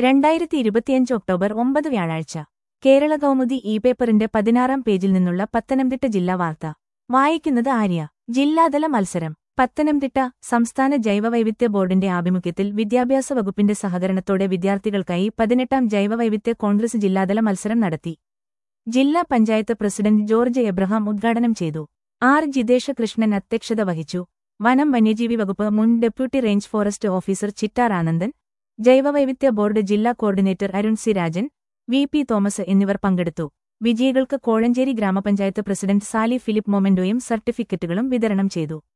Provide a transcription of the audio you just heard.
രണ്ടായിരത്തി ഇരുപത്തിയഞ്ച് ഒക്ടോബർ ഒമ്പത് വ്യാഴാഴ്ച കേരള കൗമുദി ഇ പേപ്പറിന്റെ പതിനാറാം പേജിൽ നിന്നുള്ള പത്തനംതിട്ട ജില്ലാ വാർത്ത വായിക്കുന്നത് ആര്യ ജില്ലാതല മത്സരം പത്തനംതിട്ട സംസ്ഥാന ജൈവവൈവിധ്യ ബോർഡിന്റെ ആഭിമുഖ്യത്തിൽ വിദ്യാഭ്യാസ വകുപ്പിന്റെ സഹകരണത്തോടെ വിദ്യാർത്ഥികൾക്കായി പതിനെട്ടാം ജൈവവൈവിധ്യ കോൺഗ്രസ് ജില്ലാതല മത്സരം നടത്തി ജില്ലാ പഞ്ചായത്ത് പ്രസിഡന്റ് ജോർജ് എബ്രഹാം ഉദ്ഘാടനം ചെയ്തു ആർ ജിതേഷ കൃഷ്ണൻ അധ്യക്ഷത വഹിച്ചു വനം വന്യജീവി വകുപ്പ് മുൻ deputy range forest officer Chittar Anandan ജൈവവൈവിധ്യ ബോർഡ് ജില്ലാ coordinator Arun C Rajan V P Thomas എന്നിവർ പങ്കെടുത്തു വിജയികൾക്ക് കോഴഞ്ചേരി ഗ്രാമപഞ്ചായത്ത് പ്രസിഡന്റ് സാലി ഫിലിപ്പ് മൊമെന്റോയും സർട്ടിഫിക്കറ്റുകളും വിതരണം ചെയ്തു